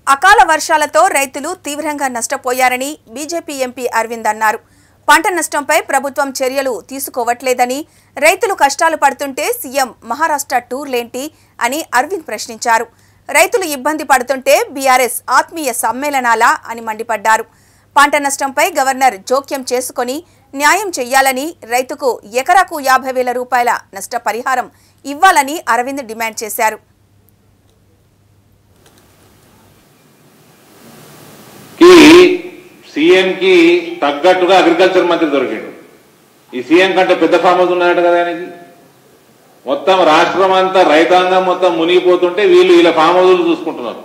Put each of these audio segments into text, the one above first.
అకాల వర్షాలతో రైతులు తీవ్రంగా నష్టపోయారని బీజేపీ ఎంపీ అరవింద్ అన్నారు పంట నష్టంపై ప్రభుత్వం చర్యలు తీసుకోవట్లేదని రైతులు కష్టాలు పడుతుంటే సీఎం మహారాష్ట్ర టూర్లేంటి అని అరవింద్ ప్రశ్నించారు రైతులు ఇబ్బంది పడుతుంటే బీఆర్ఎస్ ఆత్మీయ సమ్మేళనాలా అని మండిపడ్డారు పంట నష్టంపై గవర్నర్ జోక్యం చేసుకొని న్యాయం చెయ్యాలని రైతుకు ఎకరాకు యాభై వేల రూపాయల నష్టపరిహారం ఇవ్వాలని అరవింద్ డిమాండ్ చేశారు కి సీఎం కి తగ్గట్టుగా అగ్రికల్చర్ మంత్రి దొరికాడు ఈ సీఎం కంటే పెద్ద ఫామ్ హౌస్ ఉన్నాడట కదా ఆయనకి మొత్తం రాష్ట్రం అంతా రైతాంగం మొత్తం మునిగిపోతుంటే వీళ్ళు వీళ్ళ ఫామ్ హౌజులు చూసుకుంటున్నారు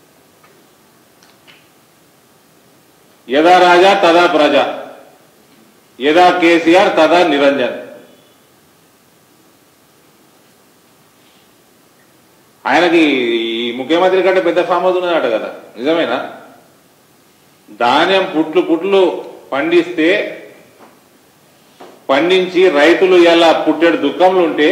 యథా రాజా తదా ప్రజ యథా కేసీఆర్ తదా నిరంజన్ ఆయనకి ఈ ముఖ్యమంత్రి కంటే పెద్ద ఫామ్ హౌస్ ఉన్నదట కదా నిజమేనా ధాన్యం పుట్లు పుట్లు పండిస్తే పండించి రైతులు ఎలా పుట్టెడు దుఃఖంలో ఉంటే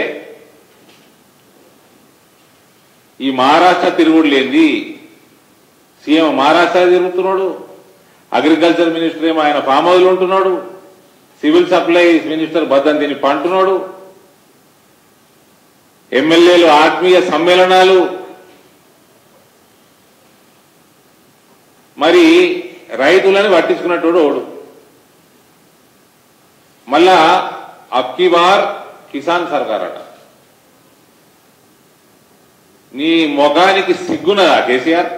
ఈ మహారాష్ట్ర తిరుగుడు లేనిది సీఎం మహారాష్ట్ర తిరుగుతున్నాడు అగ్రికల్చర్ మినిస్టర్ ఏమో ఆయన ఫామ్ హౌస్లో ఉంటున్నాడు సివిల్ సప్లైస్ మినిస్టర్ బద్దం తిని పంటున్నాడు ఎమ్మెల్యేలు ఆత్మీయ సమ్మేళనాలు మరి రైతులని పట్టించుకున్నట్టు ఓడు మళ్ళా అబ్కి బార్ కిసాన్ సర్కార్ అట నీ మొగానికి సిగ్గునదా కేసీఆర్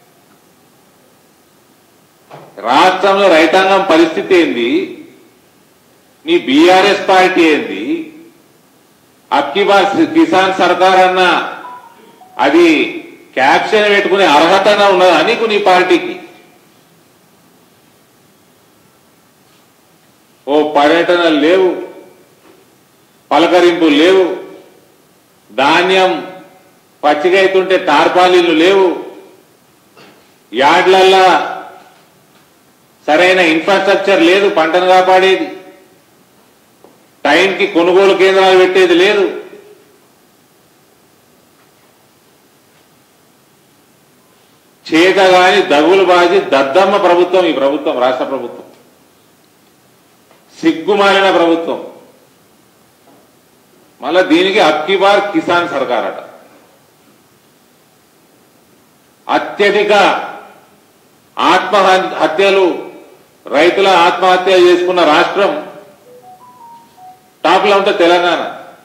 రాష్ట్రంలో రైతాంగం పరిస్థితి ఏంది నీ బీఆర్ఎస్ పార్టీ ఏంది అబ్కి బార్ కిసాన్ సర్కార్ అన్న అది క్యాప్షన్ పెట్టుకునే అర్హతగా ఉన్నదా నీకు నీ పార్టీకి ఓ పర్యటనలు లేవు పలకరింపులు లేవు ధాన్యం పచ్చిగైతుంటే టార్పాలీలు లేవు యార్డ్లల్లా సరైన ఇన్ఫ్రాస్ట్రక్చర్ లేదు పంటను కాపాడేది టైంకి కొనుగోలు కేంద్రాలు పెట్టేది లేదు చేత గాని దగులు బాజి దద్దమ్మ ప్రభుత్వం ఈ ప్రభుత్వం రాష్ట్ర ప్రభుత్వం సిగ్గుమాలిన ప్రభుత్వం మళ్ళా దీనికి అక్కి బార్ కిసాన్ సర్కార్ అట అత్యధిక ఆత్మహత్యలు రైతుల ఆత్మహత్య చేసుకున్న రాష్ట్రం టాప్లో ఉంటే తెలంగాణ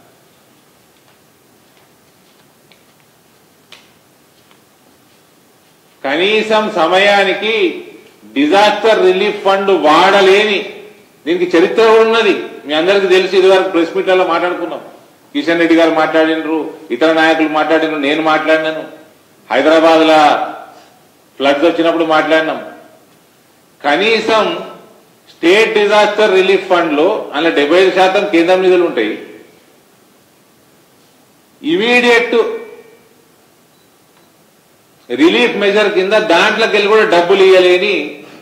కనీసం సమయానికి డిజాస్టర్ రిలీఫ్ ఫండ్ వాడలేని దీనికి చరిత్ర కూడా ఉన్నది మీ అందరికీ తెలిసి ఇదివరకు ప్రెస్ మీట్లలో మాట్లాడుకున్నాం కిషన్ రెడ్డి గారు మాట్లాడినరు ఇతర నాయకులు మాట్లాడినరు నేను మాట్లాడినాను హైదరాబాద్ లా ఫ్లడ్స్ వచ్చినప్పుడు మాట్లాడినాం కనీసం స్టేట్ డిజాస్టర్ రిలీఫ్ ఫండ్ లో అందులో డెబ్బై ఐదు శాతం కేంద్రం నిధులు ఉంటాయి ఇమీడియట్ రిలీఫ్ మెజర్ కింద దాంట్లోకి వెళ్ళి కూడా డబ్బులు ఇవ్వలేని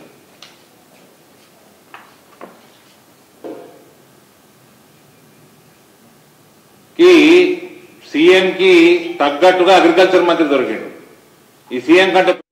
కి సీఎం కి తగ్గట్టుగా అగ్రికల్చర్ మంత్రి దొరికాడు ఈ సీఎం కంటే